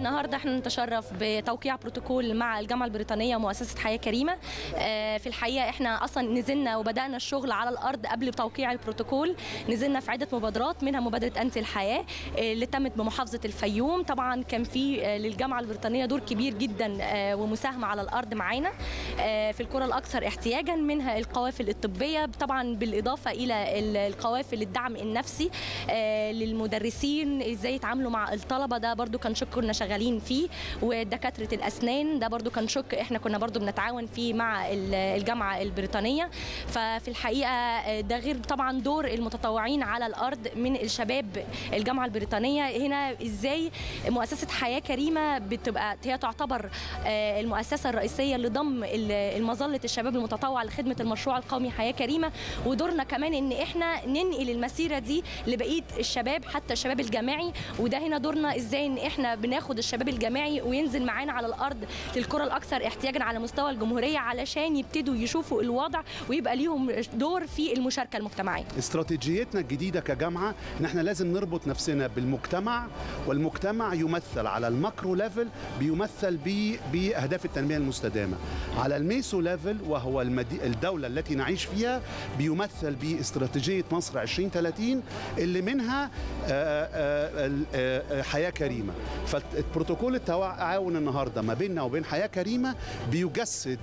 النهارده احنا نتشرف بتوقيع بروتوكول مع الجامعه البريطانيه ومؤسسه حياه كريمه آه، في الحقيقه احنا اصلا نزلنا وبدانا الشغل على الارض قبل توقيع البروتوكول نزلنا في عده مبادرات منها مبادره انت الحياه آه، اللي تمت بمحافظه الفيوم طبعا كان في آه، للجامعه البريطانيه دور كبير جدا آه، ومساهمه على الارض معانا آه، في القرى الاكثر احتياجا منها القوافل الطبيه طبعا بالاضافه الى ال- القوافل الدعم النفسي آه، للمدرسين ازاي يتعاملوا مع الطلبه ده برضو كان شق كنا شغالين فيه ودكاتره الاسنان ده برضو كان شق احنا كنا برضو بنتعاون فيه مع ال- الجامعه البريطانيه ففي الحقيقه آه، ده غير طبعا دور المتطوعين على الارض من الشباب الجامعه البريطانيه هنا ازاي مؤسسه حياه كريمه بتبقى هي تعتبر آه، المؤسسه الرئيسيه لضم ال- مظله الشباب المتطوع لخدمه المشروع القومي حياه كريمه ودورنا كمان ان احنا ننقل المسيره دي لبقيه الشباب حتى الشباب الجامعي وده هنا دورنا ازاي ان احنا بناخد الشباب الجامعي وينزل معانا على الارض للقرى الاكثر احتياجا على مستوى الجمهوريه علشان يبتدوا يشوفوا الوضع ويبقى ليهم دور في المشاركه المجتمعيه استراتيجيتنا الجديدة كجامعة ان احنا لازم نربط نفسنا بالمجتمع والمجتمع يمثل على الماكرو ليفل بيمثل ب- باهداف التنمية المستدامة على الميسو ليفل وهو المدي... الدولة التي نعيش فيها بيمثل باستراتيجية مصر 2030 اللي منها آه، آه، ال- آه، آه، حياة كريمة فالبروتوكول التعاون النهاردة ما بيننا وبين حياة كريمة بيجسد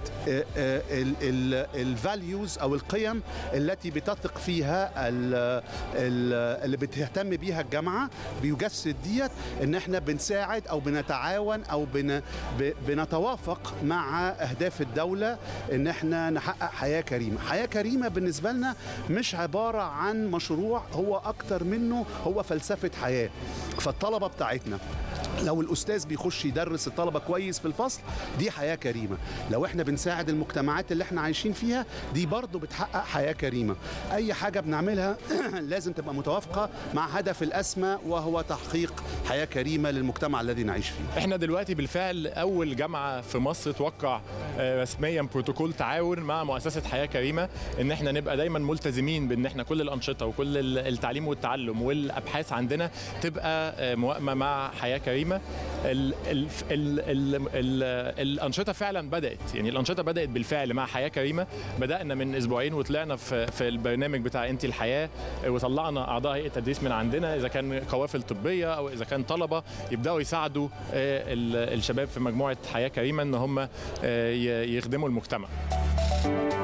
الفاليوز او القيم التي بتثق فيها ال- ال- اللي بتهتم بيها الجامعه بيجسد ديت ان احنا بنساعد او بنتعاون او بن ب- بنتوافق مع اهداف الدوله ان احنا نحقق حياه كريمه حياه كريمه بالنسبه لنا مش عباره عن مشروع هو اكتر منه هو فلسفه حياه فالطلبه بتاعتنا لو الاستاذ بيخش يدرس الطلبه كويس في الفصل دي حياه كريمه لو احنا بنساعد المجتمعات اللي احنا عايشين فيها دي برضو بتحقق حياه كريمه اي حاجه بنعملها لازم تبقى متوافقه مع هدف الاسمى وهو تحقيق حياه كريمه للمجتمع الذي نعيش فيه احنا دلوقتي بالفعل اول جامعه في مصر توقع آه، رسميا بروتوكول تعاون مع مؤسسه حياه كريمه ان احنا نبقى دايما ملتزمين بان احنا كل الانشطه وكل ال- التعليم والتعلم والابحاث عندنا تبقى آه، موائمه مع حياه كريمه ال ال ال ال ال الانشطه فعلا بدات يعني الانشطه بدات بالفعل مع حياه كريمه بدانا من اسبوعين وطلعنا في في البرنامج بتاع انت الحياه آه، وطلعنا اعضاء هيئه تدريس من عندنا اذا كان قوافل طبيه او اذا كان طلبه يبداوا يساعدوا آه، ال- الشباب في مجموعه حياه كريمه ان هم آه، ي- يخدموا المجتمع